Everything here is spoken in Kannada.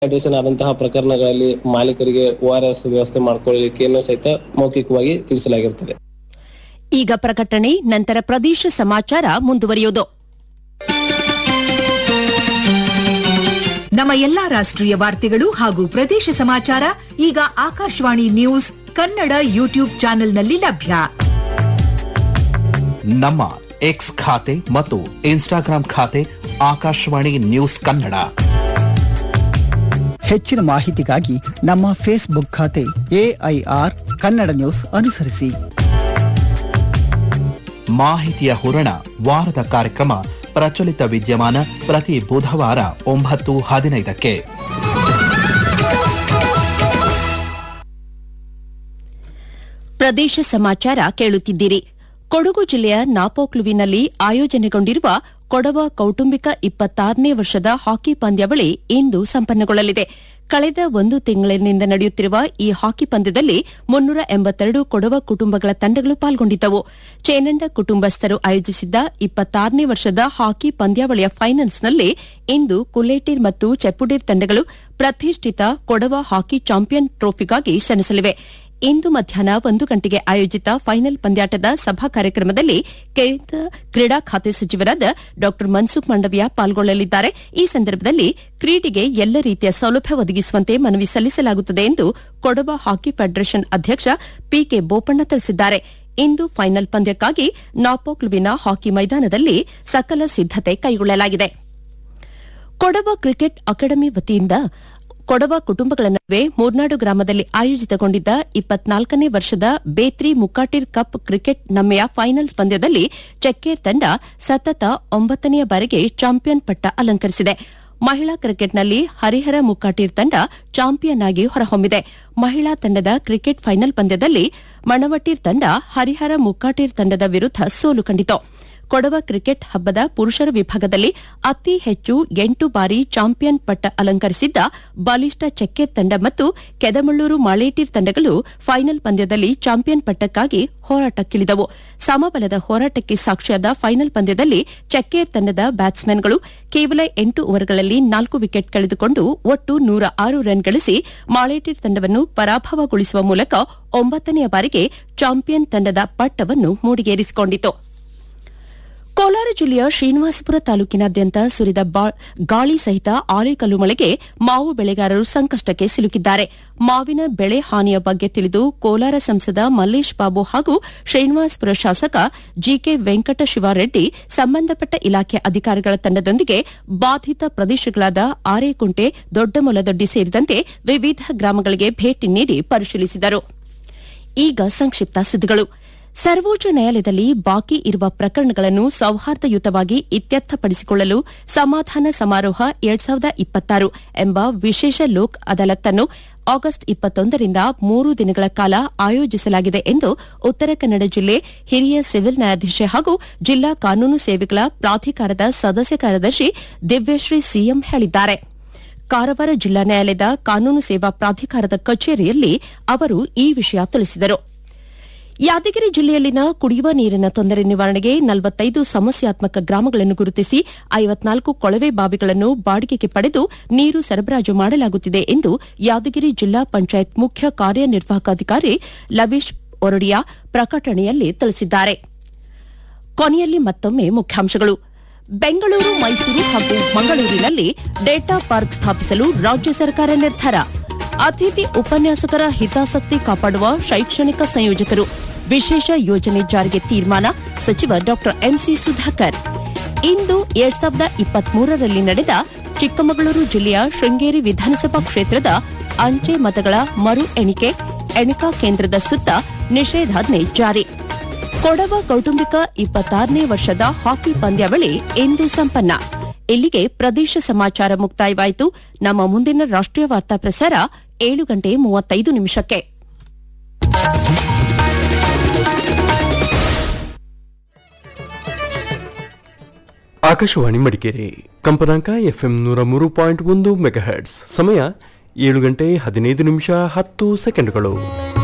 ಡಿಹೈಡ್ರೇಷನ್ ಆದಂತಹ ಪ್ರಕರಣಗಳಲ್ಲಿ ಮಾಲೀಕರಿಗೆ ಓಆರ್ಎಸ್ ವ್ಯವಸ್ಥೆ ಮಾಡಿಕೊಳ್ಳಲಿಕ್ಕೆ ಸಹಿತ ಮೌಖಿಕವಾಗಿ ತಿಳಿಸಲಾಗಿರುತ್ತದೆ ಈಗ ಪ್ರಕಟಣೆ ನಂತರ ಪ್ರದೇಶ ಸಮಾಚಾರ ಮುಂದುವರಿಯುವುದು ನಮ್ಮ ಎಲ್ಲಾ ರಾಷ್ಟ್ರೀಯ ವಾರ್ತೆಗಳು ಹಾಗೂ ಪ್ರದೇಶ ಸಮಾಚಾರ ಈಗ ಆಕಾಶವಾಣಿ ನ್ಯೂಸ್ ಕನ್ನಡ ಯೂಟ್ಯೂಬ್ ಚಾನೆಲ್ನಲ್ಲಿ ಲಭ್ಯ ನಮ್ಮ ಎಕ್ಸ್ ಖಾತೆ ಮತ್ತು ಇನ್ಸ್ಟಾಗ್ರಾಂ ಖಾತೆ ಆಕಾಶವಾಣಿ ನ್ಯೂಸ್ ಕನ್ನಡ ಹೆಚ್ಚಿನ ಮಾಹಿತಿಗಾಗಿ ನಮ್ಮ ಫೇಸ್ಬುಕ್ ಖಾತೆ ಎಐಆರ್ ಕನ್ನಡ ನ್ಯೂಸ್ ಅನುಸರಿಸಿ ಮಾಹಿತಿಯ ಹೂರಣ ವಾರದ ಕಾರ್ಯಕ್ರಮ ಪ್ರಚಲಿತ ವಿದ್ಯಮಾನ ಪ್ರತಿ ಬುಧವಾರ ಒಂಬತ್ತು ಹದಿನೈದಕ್ಕೆ ಪ್ರದೇಶ ಸಮಾಚಾರ ಕೇಳುತ್ತಿದ್ದೀರಿ ಕೊಡಗು ಜಿಲ್ಲೆಯ ನಾಪೋಕ್ಲುವಿನಲ್ಲಿ ಆಯೋಜನೆಗೊಂಡಿರುವ ಕೊಡವ ಕೌಟುಂಬಿಕ ಇಪ್ಪತ್ತಾರನೇ ವರ್ಷದ ಹಾಕಿ ಪಂದ್ಯಾವಳಿ ಇಂದು ಸಂಪನ್ನಗೊಳ್ಳಲಿದೆ ಕಳೆದ ಒಂದು ತಿಂಗಳಿನಿಂದ ನಡೆಯುತ್ತಿರುವ ಈ ಹಾಕಿ ಪಂದ್ಯದಲ್ಲಿ ಮುನ್ನೂರ ಎಂಬತ್ತೆರಡು ಕೊಡವ ಕುಟುಂಬಗಳ ತಂಡಗಳು ಪಾಲ್ಗೊಂಡಿದ್ದವು ಚೇನಂಡ ಕುಟುಂಬಸ್ಥರು ಆಯೋಜಿಸಿದ್ದ ಇಪ್ಪತ್ತಾರನೇ ವರ್ಷದ ಹಾಕಿ ಪಂದ್ಯಾವಳಿಯ ಫೈನಲ್ಸ್ನಲ್ಲಿ ಇಂದು ಕುಲೇಟಿರ್ ಮತ್ತು ಚೆಪ್ಪುಡೀರ್ ತಂಡಗಳು ಪ್ರತಿಷ್ಠಿತ ಕೊಡವ ಹಾಕಿ ಚಾಂಪಿಯನ್ ಟ್ರೋಫಿಗಾಗಿ ಸೆಣಸಲಿವೆ ಇಂದು ಮಧ್ಯಾಹ್ನ ಒಂದು ಗಂಟೆಗೆ ಆಯೋಜಿತ ಫೈನಲ್ ಪಂದ್ಯಾಟದ ಸಭಾ ಕಾರ್ಯಕ್ರಮದಲ್ಲಿ ಕೇಂದ್ರ ಕ್ರೀಡಾ ಖಾತೆ ಸಚಿವರಾದ ಡಾ ಮನ್ಸುಖ್ ಮಂಡವಿಯಾ ಪಾಲ್ಗೊಳ್ಳಲಿದ್ದಾರೆ ಈ ಸಂದರ್ಭದಲ್ಲಿ ಕ್ರೀಡೆಗೆ ಎಲ್ಲ ರೀತಿಯ ಸೌಲಭ್ಯ ಒದಗಿಸುವಂತೆ ಮನವಿ ಸಲ್ಲಿಸಲಾಗುತ್ತದೆ ಎಂದು ಕೊಡವ ಹಾಕಿ ಫೆಡರೇಷನ್ ಅಧ್ಯಕ್ಷ ಪಿಕೆ ಬೋಪಣ್ಣ ತಿಳಿಸಿದ್ದಾರೆ ಇಂದು ಫೈನಲ್ ಪಂದ್ಯಕ್ಕಾಗಿ ನಾಪೋಕ್ಲುವಿನ ಹಾಕಿ ಮೈದಾನದಲ್ಲಿ ಸಕಲ ಸಿದ್ದತೆ ಕೈಗೊಳ್ಳಲಾಗಿದೆ ಕೊಡವ ಕ್ರಿಕೆಟ್ ಅಕಾಡೆಮಿ ವತಿಯಿಂದ ಕೊಡವ ಕುಟುಂಬಗಳ ನಡುವೆ ಮೂರ್ನಾಡು ಗ್ರಾಮದಲ್ಲಿ ಆಯೋಜಿತಗೊಂಡಿದ್ದ ಇಪ್ಪತ್ನಾಲ್ಕನೇ ವರ್ಷದ ಬೇತ್ರಿ ಮುಕ್ಕಾಟಿರ್ ಕಪ್ ಕ್ರಿಕೆಟ್ ನಮ್ಮೆಯ ಫೈನಲ್ಸ್ ಪಂದ್ಯದಲ್ಲಿ ಚೆಕ್ಕೇರ್ ತಂಡ ಸತತ ಒಂಬತ್ತನೆಯ ಬಾರಿಗೆ ಚಾಂಪಿಯನ್ ಪಟ್ಟ ಅಲಂಕರಿಸಿದೆ ಮಹಿಳಾ ಕ್ರಿಕೆಟ್ನಲ್ಲಿ ಹರಿಹರ ಮುಕ್ಕಾಟೀರ್ ತಂಡ ಚಾಂಪಿಯನ್ ಆಗಿ ಹೊರಹೊಮ್ಮಿದೆ ಮಹಿಳಾ ತಂಡದ ಕ್ರಿಕೆಟ್ ಫೈನಲ್ ಪಂದ್ಯದಲ್ಲಿ ಮಣವಟೀರ್ ತಂಡ ಹರಿಹರ ಮುಕ್ಕಾಟೀರ್ ತಂಡದ ವಿರುದ್ದ ಸೋಲು ಕಂಡಿತು ಕೊಡವ ಕ್ರಿಕೆಟ್ ಹಬ್ಬದ ಪುರುಷರ ವಿಭಾಗದಲ್ಲಿ ಅತಿ ಹೆಚ್ಚು ಎಂಟು ಬಾರಿ ಚಾಂಪಿಯನ್ ಪಟ್ಟ ಅಲಂಕರಿಸಿದ್ದ ಬಲಿಷ್ಠ ಚೆಕ್ಕೇರ್ ತಂಡ ಮತ್ತು ಕೆದಮಳ್ಳೂರು ಮಾಳೇಟೀರ್ ತಂಡಗಳು ಫೈನಲ್ ಪಂದ್ಯದಲ್ಲಿ ಚಾಂಪಿಯನ್ ಪಟ್ಟಕ್ಕಾಗಿ ಹೋರಾಟಕ್ಕಿಳಿದವು ಸಮಬಲದ ಹೋರಾಟಕ್ಕೆ ಸಾಕ್ಷಿಯಾದ ಫೈನಲ್ ಪಂದ್ಯದಲ್ಲಿ ಚೆಕ್ಕೇರ್ ತಂಡದ ಬ್ಯಾಟ್ಸ್ಮನ್ಗಳು ಕೇವಲ ಎಂಟು ಓವರ್ಗಳಲ್ಲಿ ನಾಲ್ಕು ವಿಕೆಟ್ ಕಳೆದುಕೊಂಡು ಒಟ್ಟು ನೂರ ಆರು ರನ್ ಗಳಿಸಿ ಮಾಳೇಟೀರ್ ತಂಡವನ್ನು ಪರಾಭವಗೊಳಿಸುವ ಮೂಲಕ ಒಂಬತ್ತನೆಯ ಬಾರಿಗೆ ಚಾಂಪಿಯನ್ ತಂಡದ ಪಟ್ಟವನ್ನು ಮೂಡಿಗೇರಿಸಿಕೊಂಡಿತು ಕೋಲಾರ ಜಿಲ್ಲೆಯ ಶ್ರೀನಿವಾಸಪುರ ತಾಲೂಕಿನಾದ್ಯಂತ ಸುರಿದ ಗಾಳಿ ಸಹಿತ ಆಲಿಕಲ್ಲು ಮಳೆಗೆ ಮಾವು ಬೆಳೆಗಾರರು ಸಂಕಷ್ಟಕ್ಕೆ ಸಿಲುಕಿದ್ದಾರೆ ಮಾವಿನ ಬೆಳೆ ಹಾನಿಯ ಬಗ್ಗೆ ತಿಳಿದು ಕೋಲಾರ ಸಂಸದ ಮಲ್ಲೇಶ್ ಬಾಬು ಹಾಗೂ ಶ್ರೀನಿವಾಸಪುರ ಶಾಸಕ ಜಿಕೆ ವೆಂಕಟ ಶಿವಾರೆಡ್ಡಿ ಸಂಬಂಧಪಟ್ಟ ಇಲಾಖೆ ಅಧಿಕಾರಿಗಳ ತಂಡದೊಂದಿಗೆ ಬಾಧಿತ ಪ್ರದೇಶಗಳಾದ ಆರೇಕುಂಟೆ ದೊಡ್ಡಮೊಲದೊಡ್ಡಿ ಸೇರಿದಂತೆ ವಿವಿಧ ಗ್ರಾಮಗಳಿಗೆ ಭೇಟಿ ನೀಡಿ ಪರಿಶೀಲಿಸಿದರು ಈಗ ಸಂಕ್ಷಿಪ್ತ ಸುದ್ದಿಗಳು ಸರ್ವೋಚ್ಚ ನ್ಯಾಯಾಲಯದಲ್ಲಿ ಬಾಕಿ ಇರುವ ಪ್ರಕರಣಗಳನ್ನು ಸೌಹಾರ್ದಯುತವಾಗಿ ಇತ್ಯರ್ಥಪಡಿಸಿಕೊಳ್ಳಲು ಸಮಾಧಾನ ಸಮಾರೋಹ ಎರಡ್ ಸಾವಿರದ ಇಪ್ಪತ್ತಾರು ಎಂಬ ವಿಶೇಷ ಲೋಕ್ ಅದಾಲತ್ನ್ನು ಆಗಸ್ಟ್ ಇಪ್ಪತ್ತೊಂದರಿಂದ ಮೂರು ದಿನಗಳ ಕಾಲ ಆಯೋಜಿಸಲಾಗಿದೆ ಎಂದು ಉತ್ತರ ಕನ್ನಡ ಜಿಲ್ಲೆ ಹಿರಿಯ ಸಿವಿಲ್ ನ್ಯಾಯಾಧೀಶೆ ಹಾಗೂ ಜಿಲ್ಲಾ ಕಾನೂನು ಸೇವೆಗಳ ಪ್ರಾಧಿಕಾರದ ಸದಸ್ಯ ಕಾರ್ಯದರ್ಶಿ ದಿವ್ಯಶ್ರೀ ಸಿಎಂ ಹೇಳಿದ್ದಾರೆ ಕಾರವಾರ ಜಿಲ್ಲಾ ನ್ಯಾಯಾಲಯದ ಕಾನೂನು ಸೇವಾ ಪ್ರಾಧಿಕಾರದ ಕಚೇರಿಯಲ್ಲಿ ಅವರು ಈ ವಿಷಯ ತಿಳಿಸಿದರು ಯಾದಗಿರಿ ಜಿಲ್ಲೆಯಲ್ಲಿನ ಕುಡಿಯುವ ನೀರಿನ ತೊಂದರೆ ನಿವಾರಣೆಗೆ ನಲವತ್ತೈದು ಸಮಸ್ಯಾತ್ಮಕ ಗ್ರಾಮಗಳನ್ನು ಗುರುತಿಸಿ ಐವತ್ನಾಲ್ಕು ಕೊಳವೆ ಬಾವಿಗಳನ್ನು ಬಾಡಿಗೆಗೆ ಪಡೆದು ನೀರು ಸರಬರಾಜು ಮಾಡಲಾಗುತ್ತಿದೆ ಎಂದು ಯಾದಗಿರಿ ಜಿಲ್ಲಾ ಪಂಚಾಯತ್ ಮುಖ್ಯ ಕಾರ್ಯನಿರ್ವಾಹಕ ಅಧಿಕಾರಿ ಲವೀಶ್ ಒರಡಿಯಾ ಪ್ರಕಟಣೆಯಲ್ಲಿ ತಿಳಿಸಿದ್ದಾರೆ ಕೊನೆಯಲ್ಲಿ ಮತ್ತೊಮ್ಮೆ ಮುಖ್ಯಾಂಶಗಳು ಬೆಂಗಳೂರು ಮೈಸೂರು ಹಾಗೂ ಮಂಗಳೂರಿನಲ್ಲಿ ಡೇಟಾ ಪಾರ್ಕ್ ಸ್ಥಾಪಿಸಲು ರಾಜ್ಯ ಸರ್ಕಾರ ನಿರ್ಧಾರ ಅತಿಥಿ ಉಪನ್ಯಾಸಕರ ಹಿತಾಸಕ್ತಿ ಕಾಪಾಡುವ ಶೈಕ್ಷಣಿಕ ಸಂಯೋಜಕರು ವಿಶೇಷ ಯೋಜನೆ ಜಾರಿಗೆ ತೀರ್ಮಾನ ಸಚಿವ ಡಾ ಎಂಸಿ ಸುಧಾಕರ್ ಇಂದು ಎರಡ್ ಸಾವಿರದ ಇಪ್ಪತ್ಮೂರರಲ್ಲಿ ನಡೆದ ಚಿಕ್ಕಮಗಳೂರು ಜಿಲ್ಲೆಯ ಶೃಂಗೇರಿ ವಿಧಾನಸಭಾ ಕ್ಷೇತ್ರದ ಅಂಚೆ ಮತಗಳ ಮರು ಎಣಿಕೆ ಎಣಿಕಾ ಕೇಂದ್ರದ ಸುತ್ತ ನಿಷೇಧಾಜ್ಞೆ ಜಾರಿ ಕೊಡವ ಕೌಟುಂಬಿಕ ಇಪ್ಪತ್ತಾರನೇ ವರ್ಷದ ಹಾಕಿ ಪಂದ್ಯಾವಳಿ ಇಂದು ಸಂಪನ್ನ ಇಲ್ಲಿಗೆ ಪ್ರದೇಶ ಸಮಾಚಾರ ಮುಕ್ತಾಯವಾಯಿತು ನಮ್ಮ ಮುಂದಿನ ರಾಷ್ಟೀಯ ವಾರ್ತಾ ಪ್ರಸಾರ ಏಳು ಗಂಟೆ ಮೂವತ್ತೈದು ನಿಮಿಷಕ್ಕೆ ಆಕಾಶವಾಣಿ ಮಡಿಕೇರಿ ಕಂಪನಾಂಕ ಎಫ್ಎಂ ನೂರ ಮೂರು ಪಾಯಿಂಟ್ ಒಂದು ಮೆಗಾಹರ್ಟ್ಸ್ ಸಮಯ ಏಳು ಗಂಟೆ ಹದಿನೈದು ನಿಮಿಷ ಹತ್ತು ಸೆಕೆಂಡ್ಗಳು